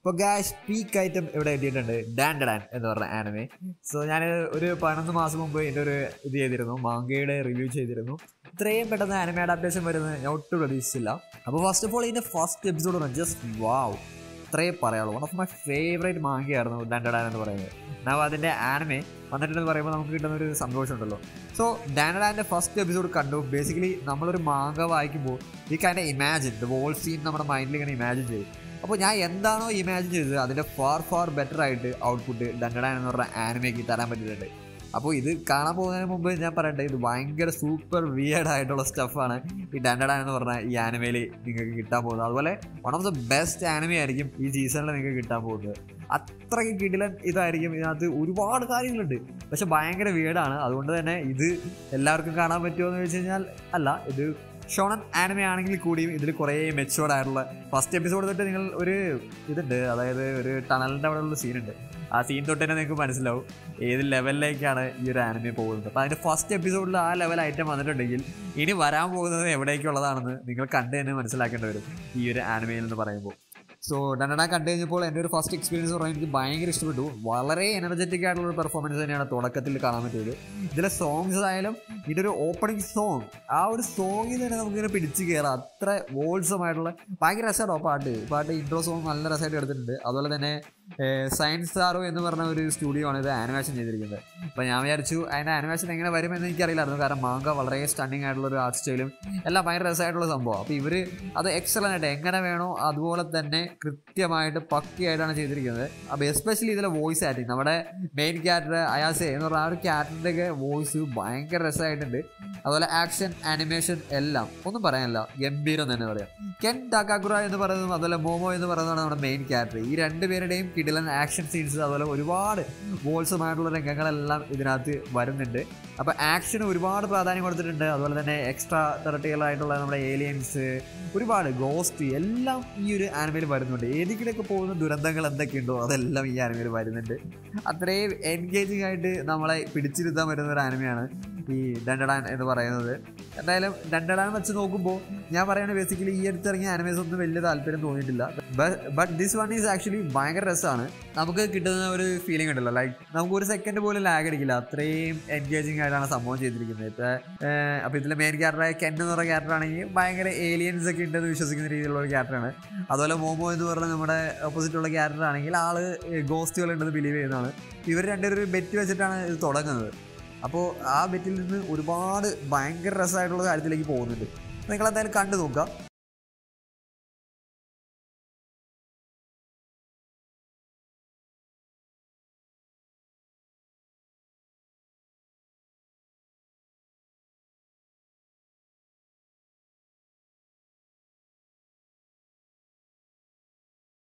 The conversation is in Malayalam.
ഇപ്പോൾ ഗാഷ് പീക്ക് ഐറ്റം ഇവിടെ എത്തിയിട്ടുണ്ട് ഡാൻ ഡാൻ എന്ന് പറഞ്ഞ ആനിമെ സോ ഞാൻ ഒരു പതിനൊന്ന് മാസം മുമ്പ് എൻ്റെ ഒരു ഇത് ചെയ്തിരുന്നു മാങ്കയുടെ റിവ്യൂ ചെയ്തിരുന്നു ഇത്രയും പെട്ടെന്ന് ആനിമെ അഡാപ്റ്റേഷൻ വരുന്നത് ഞാൻ ഒട്ടും പ്രതീക്ഷിച്ചില്ല അപ്പോൾ ഫസ്റ്റ് ഓഫ് ഓൾ ഇതിൻ്റെ ഫസ്റ്റ് എപ്പിസോഡ് ജസ്റ്റ് വാവ് ഇത്രയും പറയാനുള്ളൂ വൺ ഓഫ് മൈ ഫേവറേറ്റ് മാങ്കയായിരുന്നു ഡാൻഡഡാൻ എന്ന് പറയുന്നത് ഞാൻ അതിൻ്റെ ആനിമെ വന്നിട്ടുണ്ടെന്ന് പറയുമ്പോൾ നമുക്ക് കിട്ടുന്ന ഒരു സന്തോഷമുണ്ടല്ലോ സോ ഡാൻഡഡാൻ്റെ ഫസ്റ്റ് എപ്പിസോഡ് കണ്ടു ബേസിക്കലി നമ്മളൊരു മാങ്ക വായിക്കുമ്പോൾ ഈ കാര്യം ഇമാജിൻ ദ വോൾ സീൻ നമ്മുടെ മൈൻഡിൽ ഇങ്ങനെ ഇമാജിൻ ചെയ്യും അപ്പോൾ ഞാൻ എന്താണോ ഇമാജിൻ ചെയ്തത് അതിൻ്റെ ഫാർ ഫാർ ബെറ്റർ ആയിട്ട് ഔട്ട്പുട്ട് ഡണ്ടഡാൻ എന്ന് പറഞ്ഞ ആനിമയ്ക്ക് തരാൻ പറ്റിയിട്ടുണ്ട് അപ്പോൾ ഇത് കാണാൻ പോകുന്നതിന് മുമ്പ് ഞാൻ പറയട്ടെ ഇത് ഭയങ്കര സൂപ്പർ വിയേഡ് ആയിട്ടുള്ള സ്റ്റഫാണ് ഈ ഡണ്ടഡാൻ എന്ന് പറഞ്ഞ ഈ ആനിമയിൽ നിങ്ങൾക്ക് കിട്ടാൻ പോകുന്നത് അതുപോലെ one of the best anime ആയിരിക്കും ഈ സീസണിൽ നിങ്ങൾക്ക് കിട്ടാൻ പോകുന്നത് അത്രയ്ക്ക് കിടിലൻ ഇതായിരിക്കും ഇതിനകത്ത് ഒരുപാട് കാര്യങ്ങളുണ്ട് പക്ഷെ ഭയങ്കര വീടാണ് അതുകൊണ്ട് തന്നെ ഇത് എല്ലാവർക്കും കാണാൻ പറ്റുമോ എന്ന് വെച്ച് കഴിഞ്ഞാൽ അല്ല ഇത് ഷോണൻ ആനിമ ആണെങ്കിൽ കൂടിയും ഇതിൽ കുറേ മെച്ചുവേർഡ് ആയിട്ടുള്ള ഫസ്റ്റ് എപ്പിസോഡ് തൊട്ട് നിങ്ങൾ ഒരു ഇതുണ്ട് അതായത് ഒരു ടണലിൻ്റെ അവിടെ ഉള്ള സീനുണ്ട് ആ സീൻ തൊട്ട് തന്നെ നിങ്ങൾക്ക് മനസ്സിലാവും ഏത് ലെവലിലേക്കാണ് ഈ ഒരു ആനിമ പോകുന്നത് അപ്പോൾ അതിൻ്റെ ഫസ്റ്റ് എപ്പിസോഡിൽ ആ ലെവൽ ഐറ്റം വന്നിട്ടുണ്ടെങ്കിൽ ഇനി വരാൻ പോകുന്നത് എവിടേക്കുള്ളതാണെന്ന് നിങ്ങൾ കണ്ട് തന്നെ മനസ്സിലാക്കേണ്ടി വരും ഈ ഒരു ആനിമയിൽ എന്ന് പറയുമ്പോൾ സോ ഡണ്ടഡ കണ്ടു കഴിഞ്ഞപ്പോൾ എൻ്റെ ഒരു ഫസ്റ്റ് എക്സ്പീരിയൻസ് പറഞ്ഞാൽ എനിക്ക് ഭയങ്കര ഇഷ്ടപ്പെട്ടു വളരെ എനർജറ്റിക് ആയിട്ടുള്ള ഒരു പെർഫോമൻസ് തന്നെയാണ് തുടക്കത്തിൽ കാണാൻ പറ്റിയത് ഇതിലെ സോങ്സ് ആയാലും ഇതിൻ്റെ ഒരു ഓപ്പണിംഗ് സോങ് ആ ഒരു സോങ്ങിൽ തന്നെ നമുക്കിങ്ങനെ പിടിച്ച് കയറാം അത്ര വോൾസമായിട്ടുള്ള ഭയങ്കര രസമാണോ പാട്ട് പാട്ട് ഇൻട്രോ സോങ് നല്ല രസമായിട്ട് എടുത്തിട്ടുണ്ട് അതുപോലെ തന്നെ സയൻസ് സാറോ എന്ന് പറഞ്ഞ ഒരു സ്റ്റുഡിയോ ആണ് ഇത് ആനിമേഷൻ ചെയ്തിരിക്കുന്നത് അപ്പോൾ ഞാൻ വിചാരിച്ചു അതിൻ്റെ ആനിമേഷൻ എങ്ങനെ വരുമെന്ന് എനിക്കറിയില്ലായിരുന്നു കാരണം മാങ്ക വളരെ സ്റ്റണ്ണിങ് ആയിട്ടുള്ള ഒരു ആർട്ട് സ്റ്റൈലും എല്ലാം ഭയങ്കര രസമായിട്ടുള്ള സംഭവം അപ്പോൾ ഇവർ അത് എക്സലൻ്റ് ആയിട്ട് എങ്ങനെ വേണോ അതുപോലെ തന്നെ കൃത്യമായിട്ട് പക്കയായിട്ടാണ് ചെയ്തിരിക്കുന്നത് അപ്പോൾ എസ്പെഷ്യലി ഇതിലെ വോയിസ് ആക്ടിങ് നമ്മുടെ മെയിൻ ക്യാരക്ടർ അയാസെ എന്ന് പറഞ്ഞ ആ ഒരു ക്യാരക്ടറിൻ്റെ ഒക്കെ വോയിസ് ഭയങ്കര രസമായിട്ടുണ്ട് അതുപോലെ ആക്ഷൻ ആനിമേഷൻ എല്ലാം ഒന്നും പറയാനില്ല ഗംഭീരം തന്നെ പറയാം കെൻ ടാക്കാക്കുറ എന്ന് പറയുന്നതും അതുപോലെ മോമോ എന്ന് പറയുന്നതാണ് നമ്മുടെ മെയിൻ ക്യാരക്ടർ ഈ രണ്ട് പേരുടെയും കിടിലൻ ആക്ഷൻ സീൻസ് അതുപോലെ ഒരുപാട് വോൾസുമായിട്ടുള്ള രംഗങ്ങളെല്ലാം ഇതിനകത്ത് വരുന്നുണ്ട് അപ്പോൾ ആക്ഷന് ഒരുപാട് പ്രാധാന്യം കൊടുത്തിട്ടുണ്ട് അതുപോലെ തന്നെ എക്സ്ട്രാ തെറട്ടികളായിട്ടുള്ള നമ്മുടെ ഏലിയൻസ് ഒരുപാട് ഗോസ്റ്റ് എല്ലാം ഈ ഒരു ആനിമയിൽ വരുന്നുണ്ട് ഏതെങ്കിലുമൊക്കെ പോകുന്ന ദുരന്തങ്ങൾ എന്തൊക്കെയുണ്ടോ അതെല്ലാം ഈ ആനിമയിൽ വരുന്നുണ്ട് അത്രയും എൻഗേജിങ് ആയിട്ട് നമ്മളെ പിടിച്ചിരുത്താൻ പറ്റുന്ന ഒരു ആനിമയാണ് ഈ ഡണ്ടഡാൻ എന്ന് പറയുന്നത് എന്തായാലും ഡണ്ടഡാൻ വെച്ച് നോക്കുമ്പോൾ ഞാൻ പറയുന്നത് ബേസിക്കലി ഈ അടുത്തിറങ്ങിയ ആനിമേസ് ഒന്നും വലിയ താല്പര്യം തോന്നിയിട്ടില്ല but this one is actually ഭയങ്കര രസമാണ് നമുക്ക് കിട്ടുന്ന ഒരു ഫീലിംഗ് ഉണ്ടല്ലോ ലൈക്ക് നമുക്ക് ഒരു സെക്കൻഡ് പോലും ലാഗ് അടിക്കില്ല അത്രയും എൻഗേജിങ് ആയിട്ടാണ് സംഭവം ചെയ്തിരിക്കുന്നത് ഇപ്പം അപ്പോൾ ഇതിലെ മെയിൻ ക്യാരക്ടറായ കെൻ എന്ന് പറഞ്ഞ ക്യാരക്ടർ ആണെങ്കിൽ ഭയങ്കര ഏലിയൻസ് ഒക്കെ ഉണ്ടെന്ന് വിശ്വസിക്കുന്ന രീതിയിലുള്ള ഒരു ക്യാരക്ടറാണ് അതുപോലെ മോമോ എന്ന് പറഞ്ഞ നമ്മുടെ ഓപ്പോസിറ്റ് ഉള്ള ക്യാരക്ടർ ആണെങ്കിൽ ആള് ഗോസ്റ്റുകൾ ഉണ്ടെന്ന് ബിലീവ് ചെയ്യുന്നതാണ് ഇവർ രണ്ടുപേരും ഒരു ബെറ്റ് വെച്ചിട്ടാണ് ഇത് തുടങ്ങുന്നത് അപ്പോൾ ആ ബെറ്റിൽ നിന്ന് ഒരുപാട് ഭയങ്കര രസമായിട്ടുള്ള കാര്യത്തിലേക്ക് പോകുന്നുണ്ട് നിങ്ങളെന്തായാലും കണ്ടു നോക്കുക